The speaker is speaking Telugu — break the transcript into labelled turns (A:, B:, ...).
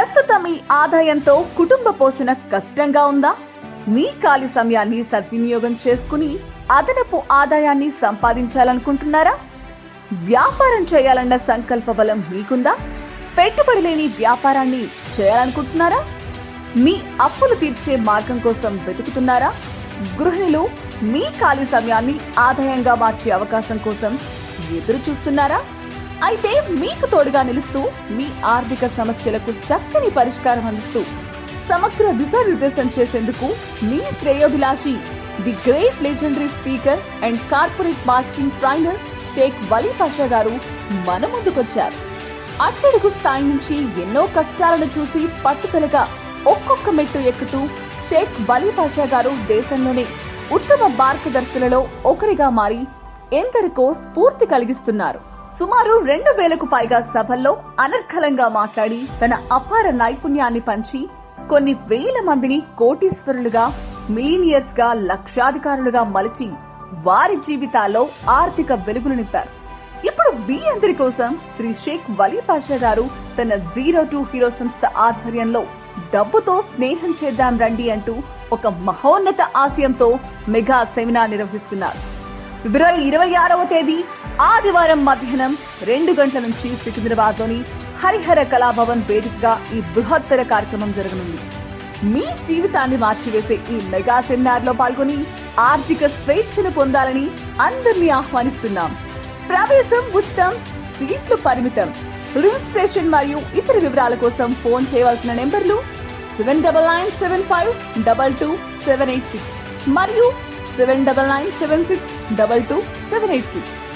A: ప్రస్తుతం మీ ఆదాయంతో కుటుంబ పోషణ కష్టంగా ఉందా మీ ఖాళీ సమయాన్ని సద్వినియోగం చేసుకుని అదనపు ఆదాయాన్ని సంపాదించాలనుకుంటున్నారా వ్యాపారం చేయాలన్న సంకల్ప బలం మీకుందా పెట్టుబడి లేని వ్యాపారాన్ని చేయాలనుకుంటున్నారా మీ అప్పులు తీర్చే మార్గం కోసం వెతుకుతున్నారా గృహిణులు మీ ఖాళీ సమయాన్ని ఆదాయంగా మార్చే అవకాశం కోసం ఎదురు చూస్తున్నారా అయితే మీకు తోడుగా నిలుస్తూ మీ ఆర్థిక సమస్యలకు చక్కని పరిష్కారం అందిస్తూ సమగ్ర దిశానిర్దేశం చేసేందుకు మీ శ్రేయోభిలాషి the great legendary speaker and corporate marketing trainer Shaik Vali Pasha garu మన ముందుకొచ్చారు అట్టడుగు స్థాయి నుంచి ఎన్నో కష్టాలను చూసి పట్టుదలగా ఒక్కొక్క మెట్టు ఎక్కుతూ షేక్ వలీ పాషా గారు దేశంలోనే ఉత్తమ మార్గదర్శులలో ఒకరిగా మారి ఎందరికో స్ఫూర్తి కలిగిస్తున్నారు సుమారు రెండు వేలకు పైగా సభల్లో అనర్ఘలంగా మాట్లాడి తన అపార నైపుణ్యాన్ని పంచి కొన్ని వేల మందిని కోటీశ్వరులుగా మిలీనియర్స్ గా లక్షాధికారులుగా మలిచి వారి జీవితాల్లో ఆర్థిక వెలుగులు నింపారు ఇప్పుడు మీ అందరి కోసం శ్రీ షేక్ వలీ పాషా గారు తన జీరో టు హీరో సంస్థ ఆధ్వర్యంలో డబ్బుతో స్నేహం చేద్దాం రండి అంటూ ఒక మహోన్నత ఆశయంతో మెగా సెమినార్ నిర్వహిస్తున్నారు ఫిబ్రవరి ఇరవై ఆరవ తేదీ ఆదివారం మధ్యాహ్నం రెండు గంటల నుంచి సికింద్రాబాద్ లోని హరిహర కళాభవన్ వేదికగా ఈ బృహత్తర కార్యక్రమం జరగనుంది మీ జీవితాన్ని మార్చివేసే ఈ మెగా సెమినార్ లో పాల్గొని ఆర్థిక స్వేచ్ఛను పొందాలని అందరినీ ఆహ్వానిస్తున్నాం ప్రవేశం ఉచితం సీట్లు పరిమితం రిజిస్ట్రేషన్ మరియు ఇతర వివరాల కోసం ఫోన్ చేయవలసిన నెంబర్లు seven double nine seven five double two seven eight six మరియు seven double nine seven six double two seven eight six